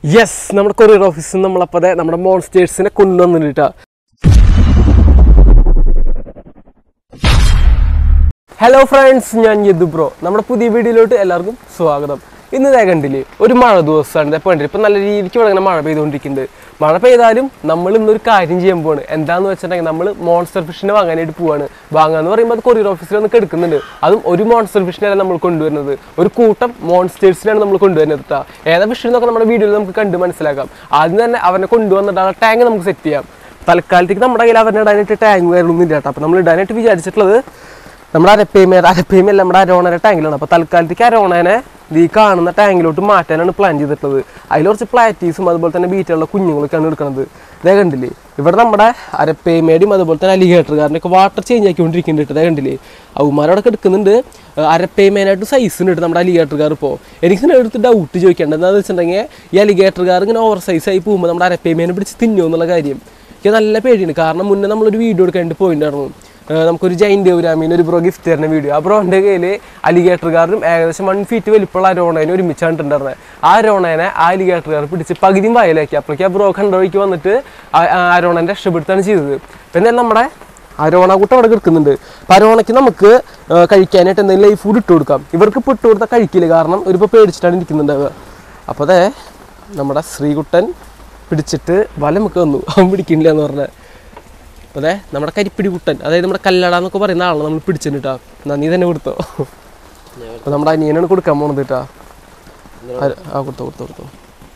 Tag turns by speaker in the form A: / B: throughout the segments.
A: yes നമ്മുടെ courier ഓഫീസിൽ നമ്മളപ്പോൾ അതെ നമ്മുടെ മോൺസ്റ്റേഴ്സിനെ കൊണ്ടുവന്നിട്ടാ ഹലോ ഫ്രണ്ട്സ് ഞാൻ യദു ബ്രോ നമ്മുടെ പുതിയ വീഡിയോയിലോട്ട് എല്ലാവർക്കും സ്വാഗതം ഇന്ന് ഇതേ കണ്ടില്ലേ ഒരു മഴ ദിവസമാണ് ഇതേ കണ്ടില്ലേ ഇപ്പം നല്ല രീതിക്ക് ഇവിടെ ഇങ്ങനെ മഴ പെയ്തുകൊണ്ടിരിക്കുന്നുണ്ട് മഴ പെയ്താലും നമ്മൾ ഇന്നൊരു കാര്യം ചെയ്യാൻ പോവാണ് എന്താന്ന് വെച്ചിട്ടുണ്ടെങ്കിൽ നമ്മൾ മോൺസ്റ്റർ ഫിഷിനെ വാങ്ങാനായിട്ട് പോവാണ് വാങ്ങാന്ന് പറയുമ്പോൾ അത് കൊറിയർ ഓഫീസിൽ ഒന്ന് എടുക്കുന്നുണ്ട് അതും ഒരു മോൺസ്റ്റർ ഫിഷിനെയാണ് നമ്മൾ കൊണ്ടുവരുന്നത് ഒരു കൂട്ടം മോൺസ്റ്റേഴ്സിനാണ് നമ്മൾ കൊണ്ടുവരുന്നത് കേട്ടോ ഏതാ ഫിഷ് എന്നൊക്കെ നമ്മുടെ വീഡിയോയിൽ നമുക്ക് കണ്ട് മനസ്സിലാക്കാം ആദ്യം തന്നെ അവനെ കൊണ്ടുവന്നിട്ട് ആ ടാങ്ക് നമുക്ക് സെറ്റ് ചെയ്യാം തൽക്കാലത്തേക്ക് നമ്മുടെ കയ്യിൽ അവരുടെ ഇടാനായിട്ട് ടാങ്ക് കാര്യമൊന്നും ഇല്ല കേട്ടോ അപ്പോൾ നമ്മൾ ഇടാനായിട്ട് വിചാരിച്ചിട്ടുള്ളത് നമ്മുടെ അരപ്പേമ അരപ്പേമ അല്ല നമ്മുടെ അരോണയുടെ ടാങ്കിലാണ് അപ്പോൾ തൽക്കാലത്തേക്ക് അരോണനെ ഈ കാണുന്ന ടാങ്കിലോട്ട് മാറ്റാനാണ് പ്ലാൻ ചെയ്തിട്ടുള്ളത് അതിൽ കുറച്ച് പ്ലാറ്റീസും അതുപോലെ തന്നെ ബീറ്റുള്ള കുഞ്ഞുങ്ങളൊക്കെയാണ് എടുക്കുന്നത് ഇതേ കണ്ടില്ലേ ഇവിടെ നമ്മുടെ അരപ്പേമയുടെയും അതുപോലെ തന്നെ അലിഗേറ്ററുകാരൻ്റെ ഒക്കെ വാട്ടർ ചേഞ്ച് ആക്കിക്കൊണ്ടിരിക്കുന്നുണ്ട് ഇതേ കണ്ടില്ലേ അവന്മാരവിടെ എടുക്കുന്നുണ്ട് അരപ്പേമേനായിട്ട് സൈസ് ഉണ്ട് നമ്മുടെ അലിഗേറ്ററുകാർ ഇപ്പോൾ എനിക്ക് ഇതിനെ എടുത്ത് ഡൗട്ട് ചോദിക്കേണ്ടത് എന്താണെന്ന് വെച്ചിട്ടുണ്ടെങ്കിൽ ഈ അലിഗേറ്ററുകാർ ഇങ്ങനെ ഓവർ സൈസ് ആയി പോകുമ്പോൾ നമ്മുടെ അരപ്പേമേനെ പിടിച്ച് തിന്നുമോ എന്നുള്ള കാര്യം എനിക്ക് നല്ല പേടിയുണ്ട് കാരണം മുന്നേ നമ്മളൊരു വീഡിയോ എടുക്കാനായിട്ട് പോയിട്ടുണ്ടായിരുന്നു ഏഹ് നമുക്കൊരു ജൈൻ ദേവരാമീൻ ഒരു ബ്രോ ഗിഫ്റ്റ് തരുന്ന വീഡിയോ ആ ബ്രോൻ്റെ കയ്യിൽ അലിഗേറ്ററുകാരനും ഏകദേശം വൺ ഫീറ്റ് വലിപ്പമുള്ള ആ രോണേനെ ഒരുമിച്ചാണ് ഉണ്ടായിരുന്നത് ആ രോണേനെ ആ അലിഗേറ്ററുകാർ പിടിച്ച് പകുതിയും വയലാക്കി അപ്പോഴേക്കും ആ ബ്രോ കണ്ട വഴിക്ക് വന്നിട്ട് ആ- ആ രോണേനെ രക്ഷപ്പെടുത്താണ് ചെയ്തത് പിന്നെ നമ്മുടെ അരോണ കൂട്ടം അവിടെ കിടക്കുന്നുണ്ട് അപ്പം അരോണയ്ക്ക് നമുക്ക് ഏഹ് കഴിക്കാനായിട്ട് എന്തെങ്കിലും ലൈഫ് ഫുഡ് ഇട്ട് കൊടുക്കാം ഇവർക്ക് ഇപ്പോൾ ഇട്ട് കൊടുത്താൽ കഴിക്കില്ല കാരണം ഇവരിപ്പോൾ പേടിച്ചിട്ടാണ് ഇരിക്കുന്നുണ്ടാവുക അപ്പോൾ അതെ നമ്മുടെ ശ്രീകുട്ടൻ പിടിച്ചിട്ട് വല നമുക്ക് വന്നു അവൻ പിടിക്കണില്ല എന്ന് പറഞ്ഞാൽ അതെ നമ്മുടെ കരിപ്പിടി കുട്ടൻ അതായത് നമ്മുടെ കല്ലട എന്നൊക്കെ പറയുന്ന ആളാണ് നമ്മൾ പിടിച്ചിട്ട് കേട്ടോ എന്നാ നീ തന്നെ കൊടുത്തോ അപ്പൊ നമ്മുടെ അനിയനാണ് കൊടുക്കാൻ പോണത് കേട്ടാ ആ- ആ കൊടുത്തോ കൊടുത്തോ കൊടുത്തോ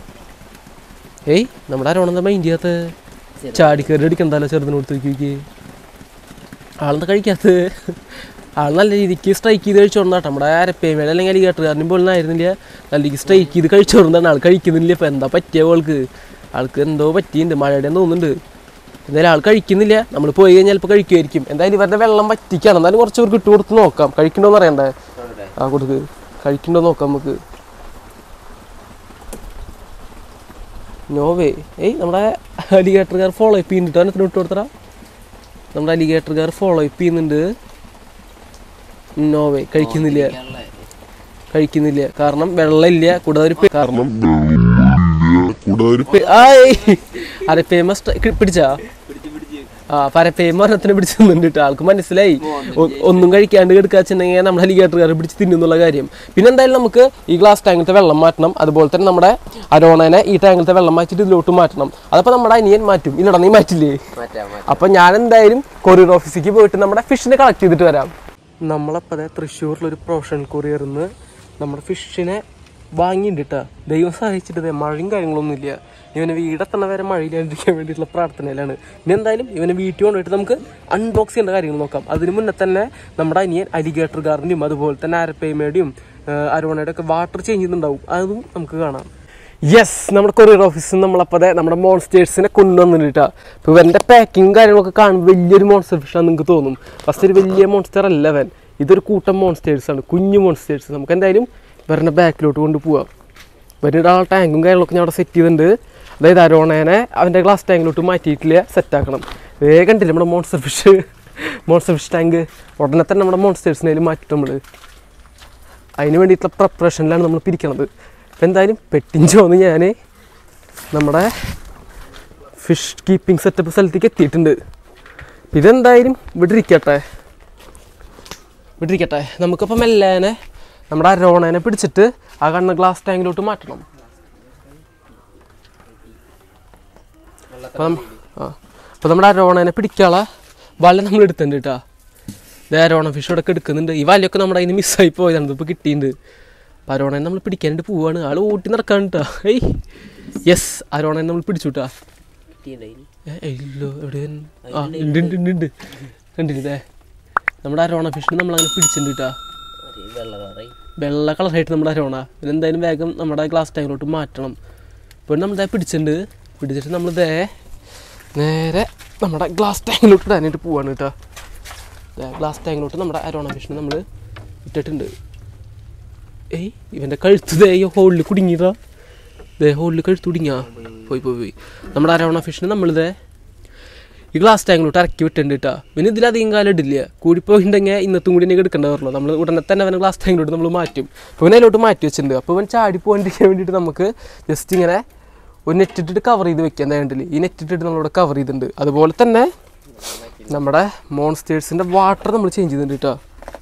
A: ഏയ് നമ്മുടെ അരോണെന്താ മൈൻഡ് ചെയ്യാത്ത ചാടി കയറി അടിക്കണ്ടല്ലോ ചെറുതിന് കൊടുത്ത് നോക്കി ആളെന്താ കഴിക്കാത്ത ആൾ നല്ല രീതിക്ക് സ്ട്രൈക്ക് ചെയ്ത് കഴിച്ചോണ്ടാട്ടോ നമ്മുടെ അരപ്പേമേടെ അല്ലെങ്കിൽ അലിഗേറ്ററുകാരനും പോലും ആയിരുന്നില്ല നല്ല രീതിക്ക് സ്ട്രൈക്ക് ചെയ്ത് കഴിച്ചോണ്ടാണ് ആൾ കഴിക്കുന്നില്ല ഇപ്പം എന്താ പറ്റിയ ആൾക്ക് ആൾക്ക് എന്തോ പറ്റിയിട്ടുണ്ട് മഴയുടെ തോന്നുന്നുണ്ട് എന്തായാലും ആൾ കഴിക്കുന്നില്ല നമ്മൾ പോയി കഴിഞ്ഞാൽ ചിലപ്പോൾ കഴിക്കുമായിരിക്കും എന്തായാലും ഇവരുടെ വെള്ളം വറ്റിക്കാണ് എന്നാലും കുറച്ച് പേർക്ക് ഇട്ട് കൊടുത്ത് നോക്കാം കഴിക്കണ്ടോന്ന് അറിയണ്ടേ ആ കൊടുക്ക് കഴിക്കണ്ടോ നോക്കാം നമുക്ക് നോവേ ഏയ് നമ്മുടെ അലിഗേറ്ററുകാർ ഫോളോ അപ്പ് ചെയ്യുന്നുണ്ട് അവനത്തിന് ഇട്ട് കൊടുത്തറ നമ്മുടെ അലിഗേറ്ററുകാർ ഫോളോ അപ്പ് ചെയ്യുന്നുണ്ട് നോവേ കഴിക്കുന്നില്ല കഴിക്കുന്നില്ല കാരണം വെള്ളമില്ല കൂടാതെ ഒരു പേ- കാരണം
B: കൂടാതെ ഒരു
A: പേ- ആയ് അരെ ഫേമസ് പിടിച്ചാ ആ പരപ്പേമ ഒരെണ്ണത്തിനെ പിടിച്ച് തിന്നുന്നുണ്ട് കേട്ടോ ആൾക്ക് മനസ്സിലായി ഒ- ഒന്നും കഴിക്കാണ്ട് കിടക്കാച്ചുണ്ടെങ്കിൽ നമ്മുടെ അലിഗേറ്ററുകാരെ പിടിച്ച് തിന്നുന്നുള്ള കാര്യം പിന്നെ എന്തായാലും നമുക്ക് ഈ ഗ്ലാസ് ടാങ്കിലത്തെ വെള്ളം മാറ്റണം അതുപോലെ തന്നെ നമ്മുടെ അരോണനെ ഈ ടാങ്കിലത്തെ വെള്ളം മാറ്റിയിട്ട് ഇതിലോട്ട് മാറ്റണം അതപ്പോൾ നമ്മുടെ അനിയൻ മാറ്റും ഇല്ലടാ നീ മാറ്റില്ലേ അപ്പൊ ഞാൻ എന്തായാലും കൊറിയർ ഓഫീസിലേക്ക് പോയിട്ട് നമ്മുടെ ഫിഷിനെ കളക്ട് ചെയ്തിട്ട് വരാം നമ്മളപ്പോൾ തൃശ്ശൂരിലൊരു പ്രൊഫഷണൽ കൊറിയറിന്ന് നമ്മുടെ ഫിഷിനെ വാങ്ങിയിട്ടുണ്ട് കേട്ടോ ദൈവം സഹായിച്ചിട്ട് ദേ മഴയും കാര്യങ്ങളൊന്നും ഇല്ല ഇവനെ വീടെത്തണ വരെ മഴയില്ലാതിരിക്കാൻ വേണ്ടിയിട്ടുള്ള പ്രാർത്ഥനയിലാണ് ഇനി എന്തായാലും ഇവനെ വീട്ടിൽ കൊണ്ടുപോയിട്ട് നമുക്ക് അൺബോക്സ് ചെയ്യേണ്ട കാര്യങ്ങൾ നോക്കാം അതിന് മുന്നേ തന്നെ നമ്മുടെ അനിയൻ അലിഗേറ്റർ ഗാർഡിൻ്റെയും അതുപോലെ തന്നെ അരപ്പേമയുടെയും അരോണയുടെ ഒക്കെ വാട്ടർ ചേഞ്ച് ചെയ്യുന്നുണ്ടാവും അതും നമുക്ക് കാണാം യെസ് നമ്മുടെ കൊറിയർ ഓഫീസിൽ നിന്ന് നമ്മളപ്പോൾ അതെ നമ്മുടെ മോൺസ്റ്റേഴ്സിനെ കൊണ്ടുവന്നിട്ടാ ഇപ്പോൾ ഇവൻ്റെ പാക്കിങ് കാര്യങ്ങളൊക്കെ കാണുമ്പോൾ വലിയൊരു മോൺസ്റ്റർ ഫിഷാണ് നിങ്ങൾക്ക് തോന്നും ഫസ്റ്റ് ഒരു വലിയ മോൺസ്റ്റർ അല്ല അവൻ ഇതൊരു കൂട്ടം മോൺസ്റ്റേഴ്സ് ആണ് കുഞ്ഞു മോൺസ്റ്റേഴ്സ് നമുക്ക് എന്തായാലും ഇവരുടെ ബാക്കിലോട്ട് കൊണ്ടുപോവാം ഇവരുടെ ആ ടാങ്കും കാര്യങ്ങളൊക്കെ ഞാൻ അവിടെ സെറ്റ് ചെയ്തിട്ടുണ്ട് അതായത് അരോണേനെ അവൻ്റെ ഗ്ലാസ് ടാങ്കിലോട്ട് മാറ്റിയിട്ടില്ല സെറ്റാക്കണം വേഗം കണ്ടില്ല നമ്മുടെ monster fish monster fish tank ഉടനെ തന്നെ നമ്മുടെ മോൺസ്റ്റേഴ്സിനേലും മാറ്റിട്ട് നമ്മൾ അതിന് വേണ്ടിയിട്ടുള്ള പ്രിപ്പറേഷനിലാണ് നമ്മൾ പിരിക്കണത് അപ്പം എന്തായാലും പെട്ടിഞ്ചോന്ന് ഞാൻ നമ്മുടെ ഫിഷ് കീപ്പിംഗ് സെറ്റപ്പ് സ്ഥലത്തേക്ക് എത്തിയിട്ടുണ്ട് ഇതെന്തായാലും ഇവിടെ ഇരിക്കട്ടെ ഇവിടെ ഇരിക്കട്ടെ നമുക്കപ്പോൾ മെല്ലേനെ നമ്മുടെ അരോണേനെ പിടിച്ചിട്ട് ആ കാണുന്ന ഗ്ലാസ് ടാങ്കിലോട്ട് മാറ്റണം അപ്പം ആ അപ്പോൾ നമ്മുടെ അരോണേനെ പിടിക്കാനുള്ള വല നമ്മൾ എടുത്തിട്ടുണ്ട് കേട്ടോ ദേ അരോണ ഫിഷ് ഇവിടെ എടുക്കുന്നുണ്ട് ഈ വലയൊക്കെ നമ്മുടെ അതിന് മിസ്സായി പോയതാണ് ഇപ്പോൾ കിട്ടിയിട്ടുണ്ട് അപ്പോൾ അരോണനെ നമ്മൾ പിടിക്കാനായിട്ട് പോവാണ് ആൾ ഓട്ടി നടക്കാണ് കേട്ടോ ഏയ് യെസ് അരോണനെ നമ്മൾ പിടിച്ചു കേട്ടോ ഇല്ലോ എവിടെ ആ ഉണ്ട് ഉണ്ട് ഉണ്ട് ഉണ്ട് കണ്ടില്ലേ നമ്മുടെ അരോണ ഫിഷിന് നമ്മളങ്ങനെ പിടിച്ചിട്ടുണ്ട് കേട്ടോ വെള്ള കളറായിട്ട് നമ്മുടെ അരോണ ഇതെന്തായാലും വേഗം നമ്മുടെ ഗ്ലാസ് ടാങ്കിലോട്ട് മാറ്റണം ഇപ്പോൾ നമ്മളിതേ പിടിച്ചിട്ടുണ്ട് പിടിച്ചിട്ട് നമ്മളിതേ നേരെ നമ്മുടെ ഗ്ലാസ് ടാങ്കിലോട്ട് ഇടാനായിട്ട് പോവാണ് കേട്ടോ ഗ്ലാസ് ടാങ്കിലോട്ട് നമ്മുടെ അരോണ ഫിഷിനെ നമ്മൾ ഇട്ടിട്ടുണ്ട് ഏയ് ഇവൻ്റെ കഴുത്ത് ദേ ഈ ഹോളിൽ കുടുങ്ങിയതാ ദേ ഹോളിൽ കഴുത്ത് കുടുങ്ങിയാ പോയി പോയി പോയി നമ്മുടെ അരോണ ഫിഷിനെ നമ്മളിതേ ഈ ഗ്ലാസ് ടാങ്കിലോട്ട് ഇറക്കി വിട്ടിട്ടുണ്ട് കേട്ടോ പിന്നെ ഇതിലധികം കാലം ഇടില്ല കൂടിപ്പോയിട്ടുണ്ടെങ്കിൽ ഇന്നത്തും കൂടി എനിക്ക് എടുക്കേണ്ട വരുള്ളൂ നമ്മൾ ഉടനെ തന്നെ അവനെ ഗ്ലാസ് ടാങ്കിലോട്ട് നമ്മൾ മാറ്റും അപ്പോൾ ഇവനെ അതിലോട്ട് മാറ്റി വെച്ചിട്ടുണ്ട് അപ്പോൾ ഇവൻ ചാടി പോകാണ്ടിരിക്കാൻ വേണ്ടിയിട്ട് നമുക്ക് ജസ്റ്റ് ഇങ്ങനെ ഒരു നെറ്റ് ഇട്ടിട്ട് കവർ ചെയ്ത് വെക്കുക എന്താ കണ്ടില്ലേ ഈ നെറ്റ് ഇട്ടിട്ട് നമ്മളിവിടെ കവർ ചെയ്തിട്ടുണ്ട് അതുപോലെ തന്നെ നമ്മുടെ മോൺസ്റ്റേഴ്സിൻ്റെ വാട്ടർ നമ്മൾ ചേഞ്ച് ചെയ്തിട്ടുണ്ട് കേട്ടോ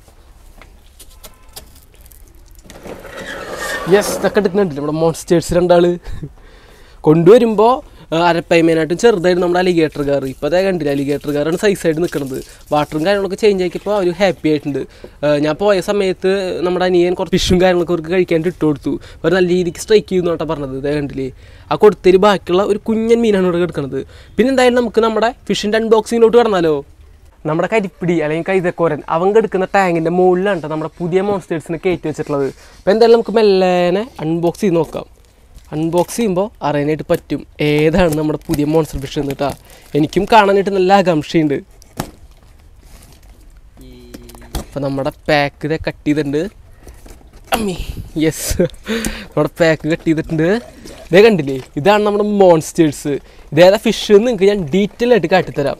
A: യെസ് ഇതൊക്കെ എടുക്കുന്നുണ്ടല്ലേ നമ്മുടെ മോൺസ്റ്റേഴ്സ് രണ്ടാള് കൊണ്ടുവരുമ്പോൾ അരപ്പൈമേനായിട്ടും ചെറുതായിരുന്നു നമ്മുടെ അലിഗേറ്റർ കാർ ഇപ്പോൾ അതേ കണ്ടില്ല അലിഗേറ്റർ കാറാണ് സൈസായിട്ട് നിൽക്കുന്നത് വാട്ടറും കാര്യങ്ങളൊക്കെ ചേഞ്ച് ആക്കിയപ്പോൾ അവർ ഹാപ്പി ആയിട്ടുണ്ട് ആ, ഞാൻ പോയ സമയത്ത് നമ്മുടെ അനിയൻ കുറച്ച് ഫിഷും കാര്യങ്ങളൊക്കെ അവർക്ക് കഴിക്കാനായിട്ട് ഇട്ട് കൊടുത്തു അവർ നല്ല രീതിക്ക് സ്ട്രൈക്ക് ചെയ്യുന്നു കേട്ടോ പറഞ്ഞത് ഇതേ കണ്ടില്ലേ ആ കൊടുത്തതിൽ ബാക്കിയുള്ള ഒരു കുഞ്ഞൻ മീനാണ് ഇവിടെ കിടക്കുന്നത് പിന്നെ എന്തായാലും നമുക്ക് നമ്മുടെ ഫിഷിൻ്റെ അൺബോക്സിങ്ങിലോട്ട് കടന്നാലോ നമ്മുടെ കരിപ്പിടി അല്ലെങ്കിൽ കൈതക്കോരൻ അവൻ എടുക്കുന്ന ടാങ്കിൻ്റെ മുകളിലാണ് ട്ടോ നമ്മുടെ പുതിയ മോൺസ്റ്റേഴ്സിനെ കയറ്റി വെച്ചിട്ടുള്ളത് അപ്പോൾ എന്തായാലും നമുക്ക് മെല്ലേനെ അൺബോക്സ് ചെയ്ത് നോക്കാം അൺബോക്സ് ചെയ്യുമ്പോൾ അറിയാനായിട്ട് പറ്റും ഏതാണ് നമ്മുടെ പുതിയ മോൺസ്റ്റർ ഫിഷ് എന്ന് കേട്ടോ എനിക്കും കാണാനായിട്ട് നല്ല ആകാംക്ഷയുണ്ട് അപ്പോൾ നമ്മുടെ പാക്ക് ഇത് കട്ട് ചെയ്തിട്ടുണ്ട് അമ്മി യെസ് നമ്മുടെ പാക്ക് കട്ട് ചെയ്തിട്ടുണ്ട് ഇതേ കണ്ടില്ലേ ഇതാണ് നമ്മുടെ മോൺസ്റ്റേഴ്സ് ഇതേതാ ഫിഷ് എന്ന് നിങ്ങൾക്ക് ഞാൻ ഡീറ്റെയിൽ ആയിട്ട് കാട്ടിത്തരാം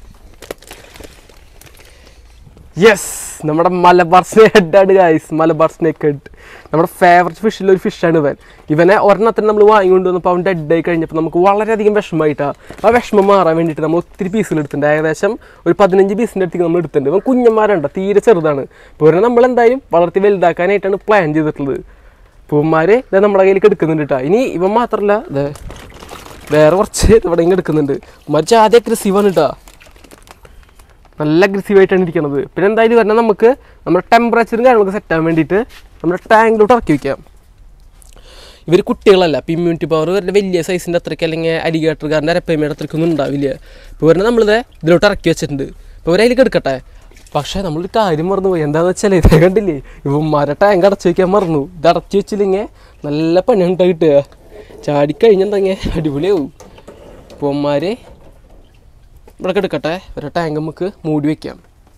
A: യെസ് നമ്മുടെ മലബാർ ഹെഡാണ് ഗൈസ് മലബാർ സ്നേക്ക് ഹെഡ് നമ്മുടെ ഫേവററ്റ് ഫിഷിൽ ഒരു ഫിഷാണ് ഇവൻ ഇവനെ ഒരെണ്ണത്തിന് നമ്മൾ വാങ്ങിക്കൊണ്ട് വന്നപ്പോൾ അവൻ ഡെഡ് ആയി കഴിഞ്ഞപ്പോൾ നമുക്ക് വളരെയധികം വിഷമമായിട്ടാണ് ആ വിഷമം മാറാൻ വേണ്ടിയിട്ട് നമ്മൾ ഒത്തിരി പീസുകൾ എടുത്തിട്ടുണ്ട് ഏകദേശം ഒരു പതിനഞ്ച് പീസിൻ്റെ അടുത്തേക്ക് നമ്മൾ എടുത്തിട്ടുണ്ട് ഇവൻ കുഞ്ഞന്മാരുണ്ട് തീരെ ചെറുതാണ് ഇപ്പോൾ ഇവരെ നമ്മൾ എന്തായാലും വളർത്തി വലുതാക്കാനായിട്ടാണ് പ്ലാൻ ചെയ്തിട്ടുള്ളത് പൂവന്മാർ ഇത് നമ്മുടെ കയ്യിലേക്ക് എടുക്കുന്നുണ്ട് കേട്ടോ ഇനി ഇവൻ മാത്രമല്ല ഇത് വേറെ കുറച്ച് ഇവിടെ ഇങ്ങനെ എടുക്കുന്നുണ്ട് മറിച്ച് ആദ്യം അഗ്രസീവാണ് കേട്ടോ നല്ല അഗ്രസീവായിട്ടാണ് ഇരിക്കുന്നത് പിന്നെ എന്തായാലും പറഞ്ഞാൽ നമുക്ക് നമ്മുടെ ടെമ്പറേച്ചറും കാര്യങ്ങളൊക്കെ സെറ്റ് ആവാൻ വേണ്ടിയിട്ട് നമ്മുടെ ടാങ്കിലോട്ട് ഇറക്കി വയ്ക്കാം ഇവർ കുട്ടികളല്ല അപ്പോൾ ഇമ്മ്യൂണിറ്റി പവർ ഇവരുടെ വലിയ സൈസിൻ്റെ അത്രയ്ക്ക് അല്ലെങ്കിൽ അലിഗേറ്റർകാരൻ്റെ അരപ്പയ്മയുടെ അത്രയ്ക്കൊന്നും ഉണ്ടാവില്ല ഇപ്പോൾ ഇവരെ നമ്മളിത് ഇതിലോട്ട് ഇറക്കി വെച്ചിട്ടുണ്ട് ഇപ്പോൾ ഇവരതിലേക്ക് എടുക്കട്ടെ പക്ഷേ നമ്മളൊരു കാര്യം മറന്നു പോയി എന്താണെന്ന് വെച്ചാൽ ഇത് കണ്ടില്ലേ ഇവന്മാരെ ടാങ്ക് അടച്ചു വയ്ക്കാൻ മറന്നു ഇത് അടച്ചു വെച്ചില്ലെങ്കിൽ നല്ല പണിയുണ്ടാ കിട്ടുക ചാടിക്കഴിഞ്ഞിട്ടുണ്ടെങ്കിൽ അടിപൊളിയാവും ഇവന്മാർ ഇവിടെ എടുക്കട്ടെ ഒരു ടാങ്ക് നമുക്ക് മൂടി വെക്കാം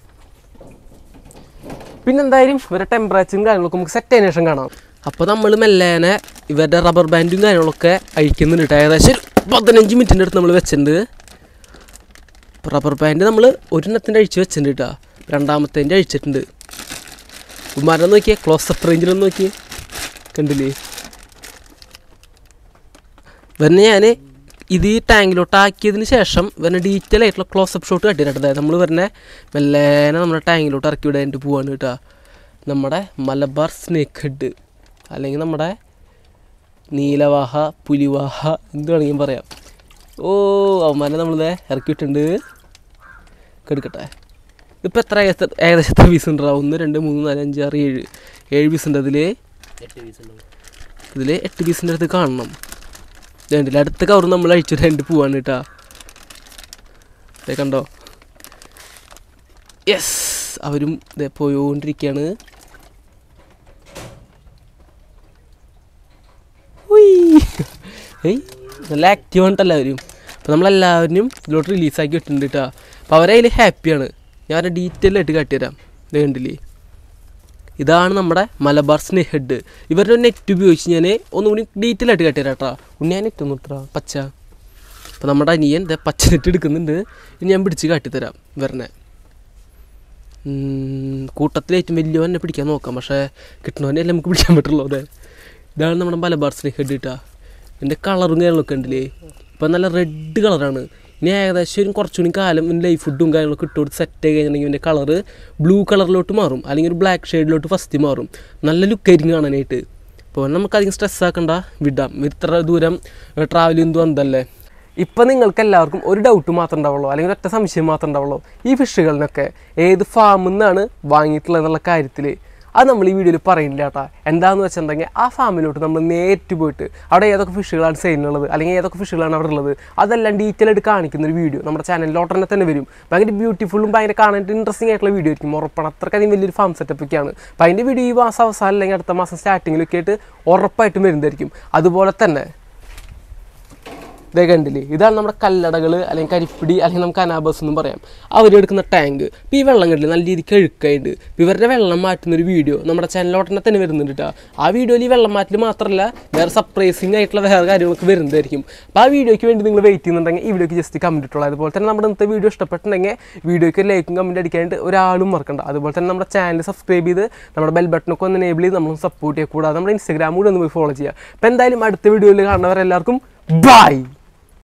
A: പിന്നെന്തായാലും ഇവരുടെ ടെമ്പറേച്ചറും കാര്യങ്ങളൊക്കെ നമുക്ക് സെറ്റ് ആയതിനു ശേഷം കാണാം അപ്പോൾ നമ്മൾ മെല്ലേനെ ഇവരുടെ റബ്ബർ ബാൻഡും കാര്യങ്ങളൊക്കെ അഴിക്കുന്നുണ്ട് കേട്ടോ ഏകദേശം ഒരു പതിനഞ്ച് മിനിറ്റിൻ്റെ അടുത്ത് നമ്മൾ വെച്ചിട്ടുണ്ട് റബ്ബർ ബാൻഡ് നമ്മൾ ഒരെണ്ണത്തിൻ്റെ അഴിച്ച് വെച്ചിട്ടുണ്ട് കേട്ടോ രണ്ടാമത്തേൻ്റെ അഴിച്ചിട്ടുണ്ട് മരം നോക്കിയേ ക്ലോസപ്പ് റേഞ്ചിലൊന്ന് നോക്കിയേ കണ്ടില്ലേ ഇവന്നെ ഞാൻ ഇത് ഈ ടാങ്കിലോട്ട് ആക്കിയതിന് ശേഷം ഇവരുടെ ഡീറ്റെയിൽ ആയിട്ടുള്ള ക്ലോസപ്പ് ഷോട്ട് കട്ടിട്ടുണ്ട് അതായത് നമ്മൾ ഇവരുടെ മെല്ലേനെ നമ്മുടെ ടാങ്കിലോട്ട് ഇറക്കി വിടാനായിട്ട് പോവാണ് കേട്ടോ നമ്മുടെ മലബാർ സ്നേക്ക് ഹെഡ് അല്ലെങ്കിൽ നമ്മുടെ നീലവാഹ പുലിവാഹ എന്ത് വേണമെങ്കിലും പറയാം ഓ അവന്മാരെ നമ്മളിത് ഇറക്കി വിട്ടിട്ടുണ്ട് കെടുക്കട്ടെ ഇതിപ്പോൾ എത്ര ഏകദേശം ഏകദേശം എത്ര പീസ് ഉണ്ടാവും ഒന്ന് രണ്ട് മൂന്ന് നാല് അഞ്ച് ആറ് ഏഴ് ഏഴ് പീസ് ഉണ്ട് അതിൽ ഇതിൽ എട്ട് പീസിൻ്റെ അടുത്ത് കാണണം രണ്ടിൽ അടുത്ത കവർ നമ്മൾ അഴിച്ചു രണ്ട് പോവാണ് കേട്ടാ ദേ കണ്ടോ യെസ് അവരും ഇതേ പോയോണ്ടിരിക്കുകയാണ് ഏയ് നല്ല ആക്റ്റീവ് ആയിട്ടല്ല അവരും അപ്പോൾ നമ്മളെല്ലാവരും ഇതിലോട്ട് റിലീസാക്കി ഇട്ടിട്ടുണ്ട് കേട്ടോ അപ്പോൾ അവരതിൽ ഹാപ്പിയാണ് ഞാൻ അവരെ ഡീറ്റെയിൽ ആയിട്ട് കാട്ടിത്തരാം ഇത് കണ്ടില്ലേ ഇതാണ് നമ്മുടെ മലബാർ സ്നേഹഡ് ഇവരുടെ നെറ്റ് ഉപയോഗിച്ച് ഞാൻ ഒന്നുകൂടി ഡീറ്റെയിൽ ആയിട്ട് കാട്ടിത്തരാം കേട്ടോ ഉണ്ണി ഞാൻ നെറ്റ് ഒന്നും ഇത്ര പച്ച അപ്പോൾ നമ്മുടെ അനിയൻ ദേ പച്ച നെറ്റ് എടുക്കുന്നുണ്ട് ഇനി ഞാൻ പിടിച്ച് കാട്ടിത്തരാം ഇവരനെ കൂട്ടത്തിൽ ഏറ്റവും വലിയവൻ എന്നെ പിടിക്കാൻ നോക്കാം പക്ഷേ കിട്ടണവനെ നമുക്ക് പിടിക്കാൻ പറ്റുള്ളൂ അതെ ഇതാണ് നമ്മുടെ മലബാർ സ്നേഹഡ് കേട്ടാ എൻ്റെ കളറും കാര്യങ്ങളൊക്കെ ഉണ്ടല്ലേ ഇപ്പം നല്ല റെഡ് കളറാണ് ഇനി ഏകദേശം ഒരു കുറച്ചുകൂടി കാലം ലൈഫ് ഫുഡും കാര്യങ്ങളൊക്കെ ഇട്ട് കൊടുത്ത് സെറ്റ് ആയി കഴിഞ്ഞിട്ടുണ്ടെങ്കിൽ ഇതിൻ്റെ കളറ് ബ്ലൂ കളറിലോട്ട് മാറും അല്ലെങ്കിൽ ഒരു ബ്ലാക്ക് ഷെയ്ഡിലോട്ട് ഫസ്റ്റ് മാറും നല്ല ലുക്കായിരിക്കും കാണാനായിട്ട് അപ്പോൾ നമുക്കധികം സ്ട്രെസ് ആക്കണ്ട വിടാം ഇത്ര ദൂരം ട്രാവൽ ചെയ്യുന്നതും എന്തല്ലേ ഇപ്പം നിങ്ങൾക്ക് എല്ലാവർക്കും ഒരു ഡൗട്ട് മാത്രം ഉണ്ടാവുള്ളൂ അല്ലെങ്കിൽ ഒറ്റ സംശയം മാത്രം ഉണ്ടാവുള്ളൂ ഈ ഫിഷുകളിനൊക്കെ ഏത് ഫാമിൽ നിന്നാണ് വാങ്ങിയിട്ടുള്ളത് എന്നുള്ള കാര്യത്തിൽ അത് നമ്മൾ ഈ വീഡിയോയിൽ പറയുന്നില്ല കേട്ടോ എന്താണെന്ന് വെച്ചിട്ടുണ്ടെങ്കിൽ ആ ഫാമിലോട്ട് നമ്മൾ നേരിട്ട് പോയിട്ട് അവിടെ ഏതൊക്കെ ഫിഷുകളാണ് സെയിലുള്ളത് അല്ലെങ്കിൽ ഏതൊക്കെ ഫിഷുകളാണ് അവിടെ ഉള്ളത് അതെല്ലാം ഡീറ്റെയിൽ ആയിട്ട് കാണിക്കുന്ന ഒരു വീഡിയോ നമ്മുടെ ചാനലിലോട്ട് തന്നെ തന്നെ വരും ഭയങ്കര ബ്യൂട്ടിഫുള്ളും ഭയങ്കര കാണാനായിട്ട് ഇൻട്രസ്റ്റിംഗ് ആയിട്ടുള്ള വീഡിയോ ആയിരിക്കും ഉറപ്പാണ് അത്രക്കധികം വലിയൊരു ഫാം സെറ്റപ്പ് ഒക്കെയാണ് അപ്പോൾ അതിൻ്റെ വീഡിയോ ഈ മാസം അവസാനം അല്ലെങ്കിൽ അടുത്ത മാസം സ്റ്റാർട്ടിങ്ങിലൊക്കെ ആയിട്ട് ഉറപ്പായിട്ടും വരുന്നതായിരിക്കും അതുപോലെ തന്നെ ഇതേ കണ്ടില്ലേ ഇതാണ് നമ്മുടെ കല്ലടകൾ അല്ലെങ്കിൽ കരിപ്പിടി അല്ലെങ്കിൽ നമുക്ക് അനാബസ് എന്നും പറയാം അവരെടുക്കുന്ന ടാങ്ക് ഇപ്പോൾ ഈ വെള്ളം കണ്ടില്ലേ നല്ല രീതിക്ക് അഴുക്കായിട്ട് ഇപ്പോൾ ഇവരുടെ വെള്ളം മാറ്റുന്ന ഒരു വീഡിയോ നമ്മുടെ ചാനലോട്ടനെ തന്നെ വരുന്നുണ്ട് കേട്ടോ ആ വീഡിയോയിൽ ഈ വെള്ളം മാറ്റൽ മാത്രമല്ല വേറെ സർപ്രൈസിങ് ആയിട്ടുള്ള വേറെ കാര്യങ്ങളൊക്കെ വരുന്നതായിരിക്കും അപ്പോൾ ആ വീഡിയോയ്ക്ക് വേണ്ടി നിങ്ങൾ വെയിറ്റ് ചെയ്യുന്നുണ്ടെങ്കിൽ ഈ വീഡിയോക്ക് ജസ്റ്റ് കമൻറ്റ് ഇട്ടുള്ളൂ അതുപോലെ തന്നെ നമ്മുടെ ഇന്നത്തെ വീഡിയോ ഇഷ്ടപ്പെട്ടിട്ടുണ്ടെങ്കിൽ വീഡിയോയ്ക്ക് ലൈക്കും കമൻറ്റ് അടിക്കാനായിട്ട് ഒരാളും മറക്കണ്ട അതുപോലെ തന്നെ നമ്മുടെ ചാനൽ സബ്സ്ക്രൈബ് ചെയ്ത് നമ്മുടെ ബെൽ ബട്ടണൊക്കെ ഒന്ന് എനേബിൾ ചെയ്ത് നമ്മൾ സപ്പോർട്ട് ചെയ്യുക കൂടാതെ നമ്മുടെ ഇൻസ്റ്റാഗ്രാം കൂടി ഒന്ന് പോയി ഫോളോ ചെയ്യുക അപ്പോൾ എന്തായാലും അടുത്ത വീഡിയോയിൽ കാണുന്നവരെല്ലാവർക്കും ബൈ